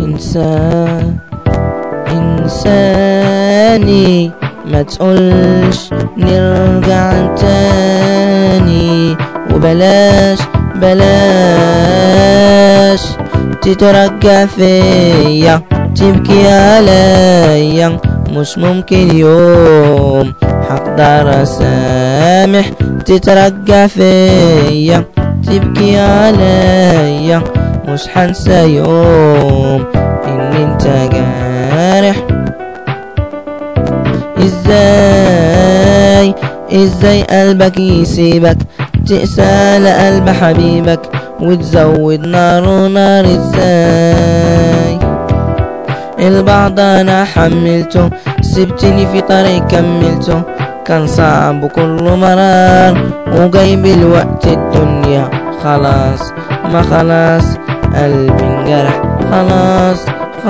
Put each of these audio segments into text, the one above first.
إنسان إنساني ما تقولش نرجع تاني وبلاش بلاش تترجع فيا تبكي عليا مش ممكن يوم حقدر اسامح تترجع فيا تبكي عليا مش حنسى يوم ان انت جارح ازاي ازاي قلبك يسيبك تقسى لقلب حبيبك وتزود نار ونار ازاي البعض انا حملته سبتني في طريق كملته كان صعب وكله مرار وجايب الوقت الدنيا خلاص ما خلاص قلبي انجرح خلاص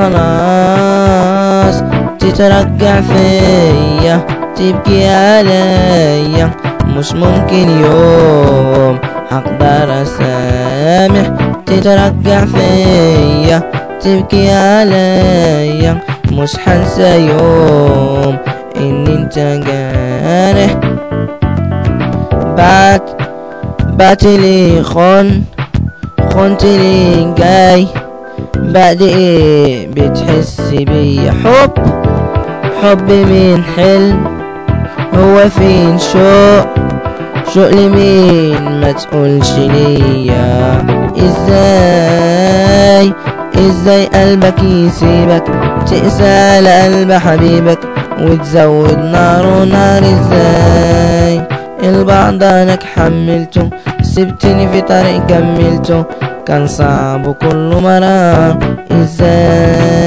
خلاص تترجع فيا تبكي عليا مش ممكن يوم هقدر اسامح تترجع فيا تبكي عليا مش حنسى يوم ان انت جارح بعت بعت لي خون خنت لي جاي بعد ايه بتحس بيا حب حب من حلم هو فين شوق شوق لمين ما تقولش ليا ازاي ازاي قلبك يسيبك تقسى لقلب حبيبك وتزود نار ونار ازاي البعض انك حملته سبتني في طريق كملته كان صعب وكله مرار ازاي